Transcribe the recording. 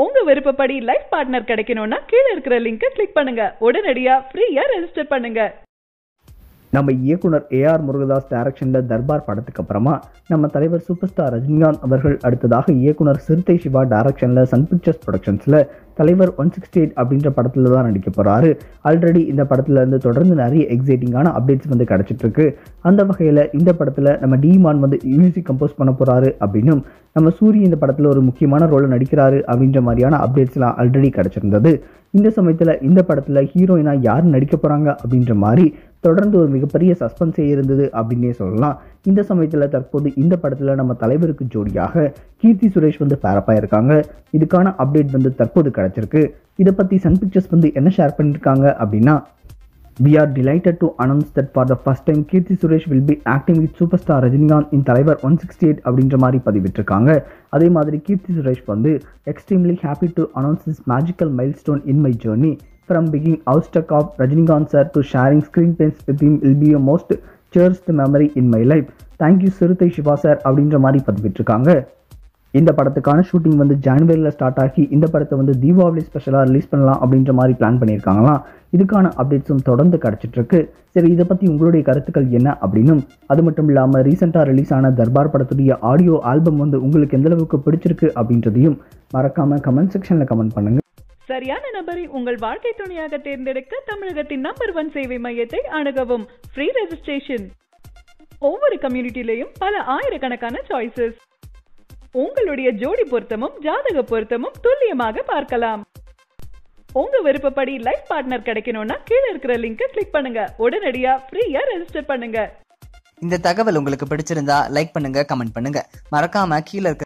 உங்க விருப்பப்படி life partner கிடைக்கணும்னா கீழே இருக்கிற லிங்கை கிளிக் பண்ணுங்க உடனடியா ஃப்ரீயா ரெஜிஸ்டர் பண்ணுங்க நம்ம இயக்குனர் ஏஆர் முருகதாஸ் டைரக்ஷனில் தர்பார் படத்துக்கு அப்புறமா நம்ம தலைவர் சூப்பர் ஸ்டார் ரஜினிகாந்த் அவர்கள் அடுத்ததாக இயக்குனர் சிறுத்தை சிவா டைரக்ஷனில் சன் பிக்சர்ஸ் ப்ரொடக்ஷன்ஸில் தலைவர் ஒன் சிக்ஸ்டி எயிட் அப்படின்ற படத்தில் தான் நடிக்க போகிறாரு ஆல்ரெடி இந்த படத்துல இருந்து தொடர்ந்து நிறைய எக்ஸைட்டிங்கான அப்டேட்ஸ் வந்து கிடச்சிட்டு இருக்கு அந்த வகையில் இந்த படத்தில் நம்ம டீமான் வந்து மியூசிக் கம்போஸ் பண்ண போகிறாரு அப்படின்னும் நம்ம சூரி இந்த படத்தில் ஒரு முக்கியமான ரோலில் நடிக்கிறாரு அப்படின்ற மாதிரியான அப்டேட்ஸ்லாம் ஆல்ரெடி கிடச்சிருந்தது இந்த சமயத்தில் இந்த படத்தில் ஹீரோயினாக யார் நடிக்க போகிறாங்க அப்படின்ற மாதிரி தொடர்ந்து ஒரு மிகப்பெரிய சஸ்பென்ஸே இருந்தது அப்படின்னே சொல்லலாம் இந்த சமயத்தில் தற்போது இந்த படத்தில் நம்ம தலைவருக்கு ஜோடியாக கீர்த்தி சுரேஷ் வந்து பேரப்பாக இருக்காங்க இதுக்கான அப்டேட் வந்து தற்போது கிடச்சிருக்கு இதை பற்றி சன் பிக்சர்ஸ் வந்து என்ன ஷேர் பண்ணியிருக்காங்க அப்படின்னா We are delighted to announce that for the first time Keerthy Suresh will be acting with superstar Rajinikanth in Thalaivar one sixty eight அப்படின்ற மாதிரி பதிவிட்டிருக்காங்க அதே மாதிரி கீர்த்தி சுரேஷ் வந்து extremely happy to announce this magical milestone in my journey from பிகிங் awestruck of Rajinikanth sir to sharing screen pens with him will be a most cherished memory in my life thank you Siruthai Siva sir அப்படின்ற மாதிரி பதிவிட்டிருக்காங்க இந்த படத்துக்கான shooting வந்து ஜான்வரியில் start ஆகி இந்த படத்தை வந்து தீபாவளி ஸ்பெஷலாக ரிலீஸ் பண்ணலாம் அப்படின்ற மாதிரி பிளான் பண்ணியிருக்காங்களாம் இதுக்கான அப்டேட்ஸும் தொடர்ந்து கிடச்சிட்டு இருக்கு சரி இதை பற்றி உங்களுடைய கருத்துக்கள் என்ன அப்படின்னும் அது மட்டும் இல்லாமல் ரீசெண்டாக ரிலீஸ் ஆன தர்பார் படத்துடைய ஆடியோ ஆல்பம் வந்து உங்களுக்கு எந்த அளவுக்கு பிடிச்சிருக்கு அப்படின்றதையும் மறக்காமல் கமெண்ட் செக்ஷனில் கமெண்ட் பண்ணுங்க சரியான நபரை உங்கள் வாழ்க்கை துணையாக தேர்ந்தெடுக்க தமிழகத்தின் நம்பர் ஒன் சேவை மையத்தை அணுகவும் ஃப்ரீ ரெஜிஸ்ட்ரேஷன் ஒவ்வொரு கம்யூனிட்டிலையும் பல ஆயிரக்கணக்கான சாய்ஸஸ் உங்களுடைய ஜோடி பொருத்தமும் ஜாதக பொருத்தமும் துல்லியமாக பார்க்கலாம் உங்க விருப்பப்படி லைஃப் பார்ட்னர் கிடைக்கணும்னா கீழே இருக்கிற லிங்கை கிளிக் பண்ணுங்க உடனடியா ஃப்ரீயா ரெஜிஸ்டர் பண்ணுங்க இந்த தகவல் உங்களுக்கு பிடிச்சிருந்தா லைக் பண்ணுங்க கமெண்ட் பண்ணுங்க மறக்காம கீழே இருக்க